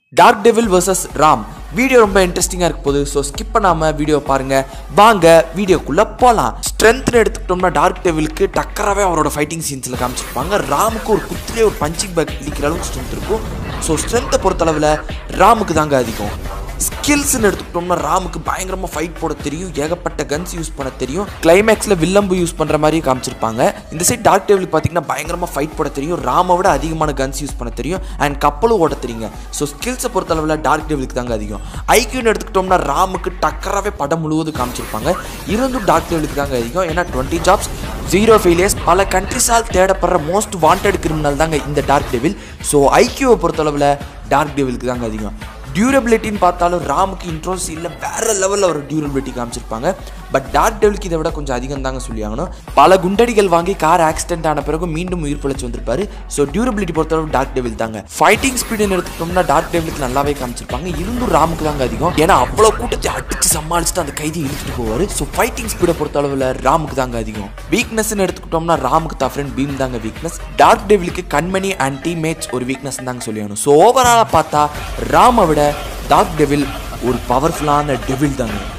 dark devil vs Ram video ரொம்ப இன்ட்ரெஸ்டிங்காக இருக்க போகுது ஸோ ஸ்கிப் பண்ணாமல் வீடியோ பாருங்க வாங்க வீடியோக்குள்ளே போகலாம் ஸ்ட்ரென்த்னு எடுத்துக்கிட்டோம்னா டார்க் டெவிலுக்கு டக்கராகவே அவரோட ஃபைட்டிங் சீன்ஸில் காமிச்சிருப்பாங்க ராமுக்கு ஒரு குத்திலே ஒரு பஞ்சிங் பேக் இடிக்கிற அளவுக்கு ஸ்ட்ரென்த் இருக்கும் ஸோ ஸ்ட்ரென்த்தை பொறுத்தளவில் ராமுக்கு தாங்க அதிகம் ஸ்கில்ஸ்னு எடுத்துக்கிட்டோம்னா ராமுக்கு பயங்கரமாக ஃபைட் போட தெரியும் ஏகப்பட்ட கன்ஸ் யூஸ் பண்ண தெரியும் கிளைமேக்ஸில் வில்லம்பு யூஸ் பண்ணுற மாதிரி காமிச்சிருப்பாங்க இந்த சைட் டார்க் டேபிளுக்கு பார்த்தீங்கன்னா பயங்கரமாக ஃபைட் போட தெரியும் ராமை விட அதிகமான கன்ஸ் யூஸ் பண்ண தெரியும் அண்ட் கப்பலும் ஓட தெரியுங்க ஸோ ஸ்கில்ஸை பொறுத்தளவில் டார்க் டேபிளுக்கு தாங்க அதிகம் ஐக்யூன்னு எடுத்துக்கிட்டோம்னா ராமுக்கு டக்கராகவே படம் முழுவதும் காமிச்சிருப்பாங்க இருந்தும் டார்க் டேபிளுக்கு தாங்க அதிகம் ஏன்னா டுவெண்ட்டி ஜாப்ஸ் ஜீரோ ஃபெயிலியர்ஸ் பல கண்ட்ரிஸால் தேடப்படுற மோஸ்ட் வாண்டட் கிரிமினல் தாங்க இந்த டார்க் டெவில் ஸோ ஐக்யூவை பொறுத்தளவில் டார்க் டெவிலுக்கு தாங்க அதிகம் டியூரபிலிட்டின்னு பார்த்தாலும் ராமுக்கு இன்ட்ரோஸ் இல்லை வேற லெவலில் ஒரு டியூரபிலிட்டி காமிச்சிருப்பாங்க பட் டார்க் டெவிலுக்கு இதை விட கொஞ்சம் அதிகம் தாங்க சொல்லி ஆகணும் பல குண்டடிகள் வாங்கி கார் ஆக்சிடென்ட் ஆன பிறகு மீண்டும் உயிர் பிழைச்சு வந்திருப்பாரு ஸோ டியூரபிலிட்டி பொறுத்தளவு டார்க் டெவில் தாங்க ஃபைட்டிங் ஸ்பீடுன்னு எடுத்துக்கிட்டோம்னா டார்க் டெவிலுக்கு நல்லாவே காமிச்சிருப்பாங்க இருந்தும் ராமுக்கு தாங்க அதிகம் ஏன்னா அவ்வளோ கூட்டத்தை அடிச்சு சமாளிச்சுட்டு அந்த கைதி இழுத்துட்டு போவார் ஸோ ஃபைட்டிங் ஸ்பீடை பொறுத்தளவில் ராமுக்கு தாங்க அதிகம் வீக்னஸ்ன்னு எடுத்துக்கிட்டோம்னா ராமுக்கு தான் ஃப்ரெண்ட் பீம் தாங்க வீக்னஸ் டார்க் டெவிலுக்கு கண்மணி அண்ட் டீம்மேட்ஸ் ஒரு வீக்னஸ் தாங்க சொல்லி ஆகணும் ஸோ ஓவராலாக பார்த்தா ராமை விட டார்க் டெவில் ஒரு பவர்ஃபுல்லான டெவில் தாங்க